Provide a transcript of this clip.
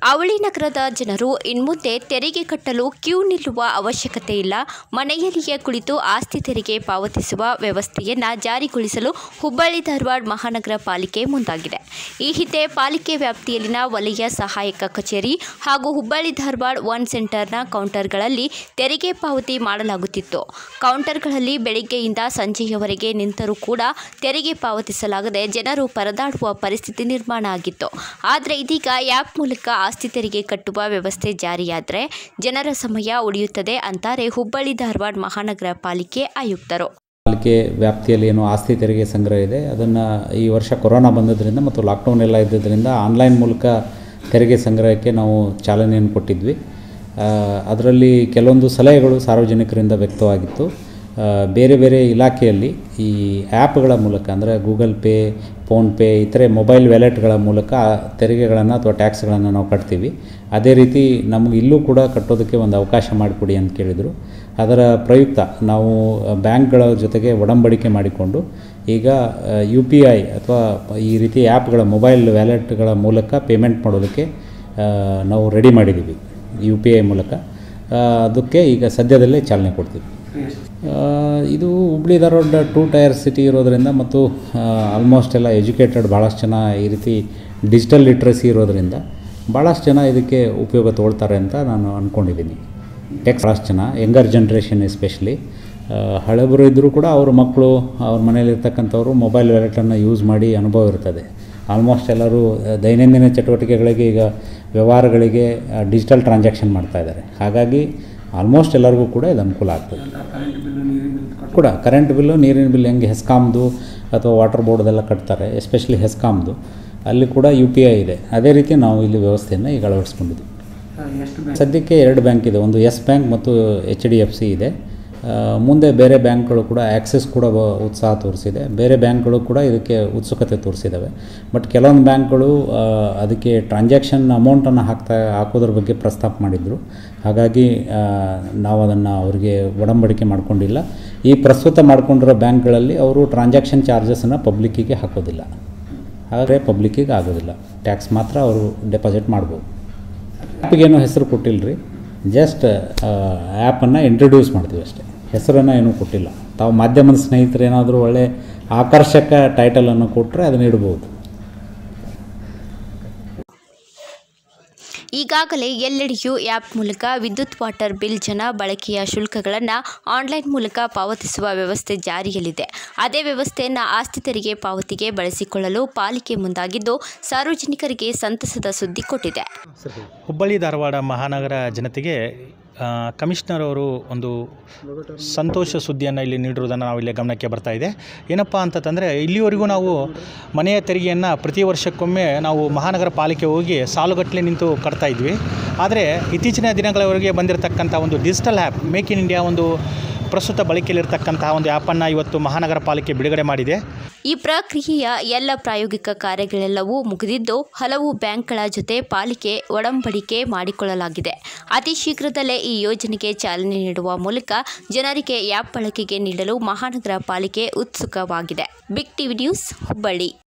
ಅವಳಿ ನಗರದ ಜನರು ಇನ್ಮುಂದೆ ತೆರಿಗೆ ಕಟ್ಟಲು ಕ್ಯೂ ನಿಲ್ಲುವ ಅವಶ್ಯಕತೆ ಇಲ್ಲ ಮನೆಯಲ್ಲಿಯೇ ಕುಳಿತು ಆಸ್ತಿ ತೆರಿಗೆ ಪಾವತಿಸುವ ವ್ಯವಸ್ಥೆಯನ್ನು ಜಾರಿಗೊಳಿಸಲು ಹುಬ್ಬಳ್ಳಿ ಧಾರವಾಡ ಮಹಾನಗರ ಪಾಲಿಕೆ ಮುಂದಾಗಿದೆ ಈ ಹಿಂದೆ ಪಾಲಿಕೆ ವ್ಯಾಪ್ತಿಯಲ್ಲಿನ ವಲಯ ಸಹಾಯಕ ಕಚೇರಿ ಹಾಗೂ ಹುಬ್ಬಳ್ಳಿ ಧಾರವಾಡ ಒನ್ ಸೆಂಟರ್ನ ಕೌಂಟರ್ಗಳಲ್ಲಿ ತೆರಿಗೆ ಪಾವತಿ ಮಾಡಲಾಗುತ್ತಿತ್ತು ಕೌಂಟರ್ಗಳಲ್ಲಿ ಬೆಳಿಗ್ಗೆಯಿಂದ ಸಂಜೆಯವರೆಗೆ ನಿಂತರೂ ಕೂಡ ತೆರಿಗೆ ಪಾವತಿಸಲಾಗದೆ ಜನರು ಪರದಾಡುವ ಪರಿಸ್ಥಿತಿ ನಿರ್ಮಾಣ ಆಗಿತ್ತು ಆದರೆ ಇದೀಗ ಆ್ಯಪ್ ಮೂಲಕ ಆಸ್ತಿ ತೆರಿಗೆ ಕಟ್ಟುವ ವ್ಯವಸ್ಥೆ ಜಾರಿಯಾದರೆ ಜನರ ಸಮಯ ಉಳಿಯುತ್ತದೆ ಅಂತಾರೆ ಹುಬ್ಬಳ್ಳಿ ಧಾರವಾಡ ಮಹಾನಗರ ಪಾಲಿಕೆ ಆಯುಕ್ತರು ಪಾಲಿಕೆ ವ್ಯಾಪ್ತಿಯಲ್ಲಿ ಏನು ಆಸ್ತಿ ತೆರಿಗೆ ಸಂಗ್ರಹ ಇದೆ ಅದನ್ನು ಈ ವರ್ಷ ಕೊರೋನಾ ಬಂದದ್ರಿಂದ ಮತ್ತು ಲಾಕ್ಡೌನ್ ಎಲ್ಲ ಇದ್ದದ್ರಿಂದ ಆನ್ಲೈನ್ ಮೂಲಕ ತೆರಿಗೆ ಸಂಗ್ರಹಕ್ಕೆ ನಾವು ಚಾಲನೆಯನ್ನು ಕೊಟ್ಟಿದ್ವಿ ಅದರಲ್ಲಿ ಕೆಲವೊಂದು ಸಲಹೆಗಳು ಸಾರ್ವಜನಿಕರಿಂದ ವ್ಯಕ್ತವಾಗಿತ್ತು ಆ, ಬೇರೆ ಬೇರೆ ಇಲಾಖೆಯಲ್ಲಿ ಈ ಆ್ಯಪ್ಗಳ ಮೂಲಕ ಅಂದರೆ ಗೂಗಲ್ ಪೇ ಫೋನ್ಪೇ ಇತರೆ ಮೊಬೈಲ್ ವ್ಯಾಲೆಟ್ಗಳ ಮೂಲಕ ಆ ತೆರಿಗೆಗಳನ್ನು ಅಥವಾ ಟ್ಯಾಕ್ಸ್ಗಳನ್ನು ನಾವು ಕಟ್ತೀವಿ ಅದೇ ರೀತಿ ನಮಗೆ ಇಲ್ಲೂ ಕೂಡ ಕಟ್ಟೋದಕ್ಕೆ ಒಂದು ಅವಕಾಶ ಮಾಡಿಕೊಡಿ ಅಂತ ಕೇಳಿದರು ಅದರ ಪ್ರಯುಕ್ತ ನಾವು ಬ್ಯಾಂಕ್ಗಳ ಜೊತೆಗೆ ಒಡಂಬಡಿಕೆ ಮಾಡಿಕೊಂಡು ಈಗ ಯು ಪಿ ಐ ಅಥವಾ ಈ ರೀತಿ ಆ್ಯಪ್ಗಳ ಮೊಬೈಲ್ ವ್ಯಾಲೆಟ್ಗಳ ಮೂಲಕ ಪೇಮೆಂಟ್ ಮಾಡೋದಕ್ಕೆ ಆ, ನಾವು ರೆಡಿ ಮಾಡಿದ್ದೀವಿ ಯು ಪಿ ಐ ಮೂಲಕ ಆ, ಅದಕ್ಕೆ ಈಗ ಸದ್ಯದಲ್ಲೇ ಚಾಲನೆ ಕೊಡ್ತೀವಿ ಆ, ಇದು Hubli Dharwad two tier city ಇರೋದರಿಂದ ಮತ್ತು ಆಲ್ಮೋಸ್ಟ್ ಎಲ್ಲ ಎಜುಕೇಟೆಡ್ ಭಾಳಷ್ಟು ಜನ ಈ ರೀತಿ ಡಿಜಿಟಲ್ ಲಿಟ್ರಸಿ ಇರೋದರಿಂದ ಭಾಳಷ್ಟು ಜನ ಇದಕ್ಕೆ ಉಪಯೋಗ ತೊಗೊಳ್ತಾರೆ ಅಂತ ನಾನು ಅಂದ್ಕೊಂಡಿದ್ದೀನಿ ಟೆಕ್ಸ್ ಭಾಳಷ್ಟು ಜನ ಯಂಗರ್ ಜನ್ರೇಷನ್ ಎಸ್ಪೆಷಲಿ ಹಳಬರು ಇದ್ದರೂ ಕೂಡ ಅವ್ರ ಮಕ್ಕಳು ಅವ್ರ ಮನೇಲಿರ್ತಕ್ಕಂಥವ್ರು ಮೊಬೈಲ್ ವ್ಯಾಲೆಟನ್ನು ಯೂಸ್ ಮಾಡಿ ಅನುಭವ ಇರ್ತದೆ ಆಲ್ಮೋಸ್ಟ್ ಎಲ್ಲರೂ ಆ, ದೈನಂದಿನ ಚಟುವಟಿಕೆಗಳಿಗೆ ಈಗ ವ್ಯವಹಾರಗಳಿಗೆ ಡಿಜಿಟಲ್ ಟ್ರಾನ್ಸಾಕ್ಷನ್ ಮಾಡ್ತಾ ಇದ್ದಾರೆ ಹಾಗಾಗಿ ಆಲ್ಮೋಸ್ಟ್ ಎಲ್ಲರಿಗೂ ಕೂಡ ಇದು ಅನುಕೂಲ ಆಗ್ತದೆ ಕೂಡ ಕರೆಂಟ್ ಬಿಲ್ಲು ನೀರಿನ ಬಿಲ್ ಹೆಂಗೆ ಹೆಸ್ಕಾಮ್ದು ಅಥವಾ ವಾಟರ್ ಬೋರ್ಡ್ದೆಲ್ಲ ಕಟ್ತಾರೆ ಎಸ್ಪೆಷಲಿ ಹೆಸ್ಕಾಮ್ದು ಅಲ್ಲಿ ಕೂಡ ಯು ಪಿ ಐ ಇದೆ ಅದೇ ರೀತಿ ನಾವು ಇಲ್ಲಿ ವ್ಯವಸ್ಥೆಯನ್ನು ಈಗ ಅಳವಡಿಸ್ಕೊಂಡಿದ್ದೀವಿ ಸದ್ಯಕ್ಕೆ ಎರಡು ಬ್ಯಾಂಕ್ ಇದೆ ಒಂದು ಎಸ್ ಬ್ಯಾಂಕ್ ಮತ್ತು ಎಚ್ ಡಿ ಎಫ್ ಸಿ ಇದೆ ಆ, ಮುಂದೆ ಬೇರೆ ಬ್ಯಾಂಕ್ಗಳು ಕೂಡ ಆ್ಯಕ್ಸಿಸ್ ಕೂಡ ಬ- ಉತ್ಸಾಹ ತೋರಿಸಿದೆ ಬೇರೆ ಬ್ಯಾಂಕ್ಗಳು ಕೂಡ ಇದಕ್ಕೆ ಉತ್ಸುಕತೆ ತೋರಿಸಿದ್ದಾವೆ ಬಟ್ ಕೆಲವೊಂದು ಬ್ಯಾಂಕ್ಗಳು ಆ, ಅದಕ್ಕೆ ಟ್ರಾನ್ಸಾಕ್ಷನ್ ಅಮೌಂಟನ್ನು ಹಾಕ್ತಾ ಹಾಕೋದ್ರ ಬಗ್ಗೆ ಪ್ರಸ್ತಾಪ ಮಾಡಿದರು ಹಾಗಾಗಿ ಆ, ನಾವು ಅದನ್ನು ಅವರಿಗೆ ಒಡಂಬಡಿಕೆ ಮಾಡ್ಕೊಂಡಿಲ್ಲ ಈ ಪ್ರಸ್ತುತ ಮಾಡ್ಕೊಂಡಿರೋ ಬ್ಯಾಂಕ್ಗಳಲ್ಲಿ ಅವರು ಟ್ರಾನ್ಸಾಕ್ಷನ್ ಚಾರ್ಜಸನ್ನು ಪಬ್ಲಿಕ್ಕಿಗೆ ಹಾಕೋದಿಲ್ಲ ಆದರೆ ಪಬ್ಲಿಕ್ಕಿಗೆ ಆಗೋದಿಲ್ಲ ಟ್ಯಾಕ್ಸ್ ಮಾತ್ರ ಅವರು ಡೆಪಾಸಿಟ್ ಮಾಡ್ಬೋದು ಆ್ಯಪ್ಗೇನು ಹೆಸರು ಕೊಟ್ಟಿಲ್ಲ ರೀ ಜಸ್ಟ್ ಆ್ಯಪನ್ನು ಇಂಟ್ರಡ್ಯೂಸ್ ಮಾಡ್ತೀವಿ ಅಷ್ಟೇ ಹೆಸರನ್ನು ಏನೂ ಕೊಟ್ಟಿಲ್ಲ ತಾವು ಮಾಧ್ಯಮದ ಸ್ನೇಹಿತರು ಏನಾದರೂ ಒಳ್ಳೆ ಆಕರ್ಷಕ ಟೈಟಲನ್ನು ಕೊಟ್ಟರೆ ಅದನ್ನ ಇಡ್ಬೋದು ಈಗಾಗಲೇ ಎಲ್ಲೆಡೆಯೂ ಆ್ಯಪ್ ಮೂಲಕ ವಿದ್ಯುತ್ ವಾಟರ್ ಬಿಲ್ ಜನ ಬಳಕೆಯ ಶುಲ್ಕಗಳನ್ನು ಆನ್ಲೈನ್ ಮೂಲಕ ಪಾವತಿಸುವ ವ್ಯವಸ್ಥೆ ಜಾರಿಯಲ್ಲಿದೆ ಅದೇ ವ್ಯವಸ್ಥೆಯನ್ನು ಆಸ್ತಿ ತೆರಿಗೆ ಪಾವತಿಗೆ ಬಳಸಿಕೊಳ್ಳಲು ಪಾಲಿಕೆ ಮುಂದಾಗಿದ್ದು ಸಾರ್ವಜನಿಕರಿಗೆ ಸಂತಸದ ಸುದ್ದಿ ಕೊಟ್ಟಿದೆ ಹುಬ್ಬಳ್ಳಿ ಧಾರವಾಡ ಮಹಾನಗರ ಜನತೆಗೆ ಆ, ಕಮಿಷನರ್ ಅವರು ಒಂದು ಸಂತೋಷ ಸುದ್ದಿಯನ್ನು ಇಲ್ಲಿ ನೀಡಿರುವುದನ್ನು ನಾವು ಇಲ್ಲಿ ಗಮನಕ್ಕೆ ಬರ್ತಾ ಇದೆ ಏನಪ್ಪ ಅಂತಂದರೆ ಇಲ್ಲಿವರೆಗೂ ನಾವು ಮನೆಯ ತೆರಿಗೆಯನ್ನು ಪ್ರತಿ ವರ್ಷಕ್ಕೊಮ್ಮೆ ನಾವು ಮಹಾನಗರ ಪಾಲಿಕೆ ಹೋಗಿ ಸಾಲುಗಟ್ಟಲೆ ನಿಂತು ಕಟ್ತಾ ಇದ್ವಿ ಆದರೆ ಇತ್ತೀಚಿನ ದಿನಗಳವರೆಗೆ ಬಂದಿರತಕ್ಕಂಥ ಒಂದು digital app make in India ಒಂದು ಪ್ರಸ್ತುತ ಬಳಕೆಯಲ್ಲಿರ್ತಕ್ಕಂತಹ ಒಂದು ಆ್ಯಪನ್ನು ಇವತ್ತು ಮಹಾನಗರ ಪಾಲಿಕೆ ಬಿಡುಗಡೆ ಮಾಡಿದೆ ಈ ಪ್ರಕ್ರಿಯೆಯ ಎಲ್ಲ ಪ್ರಾಯೋಗಿಕ ಕಾರ್ಯಗಳೆಲ್ಲವೂ ಮುಗಿದಿದ್ದು ಹಲವು ಬ್ಯಾಂಕ್ಗಳ ಜೊತೆ ಪಾಲಿಕೆ ಒಡಂಬಡಿಕೆ ಮಾಡಿಕೊಳ್ಳಲಾಗಿದೆ ಅತಿ ಶೀಘ್ರದಲ್ಲೇ ಈ ಯೋಜನೆಗೆ ಚಾಲನೆ ನೀಡುವ ಮೂಲಕ ಜನರಿಗೆ ಆ್ಯಪ್ ಬಳಕೆಗೆ ನೀಡಲು ಮಹಾನಗರ ಪಾಲಿಕೆ ಉತ್ಸುಕವಾಗಿದೆ ಬಿಗ್ ಟಿವಿ ನ್ಯೂಸ್ ಹುಬ್ಬಳ್ಳಿ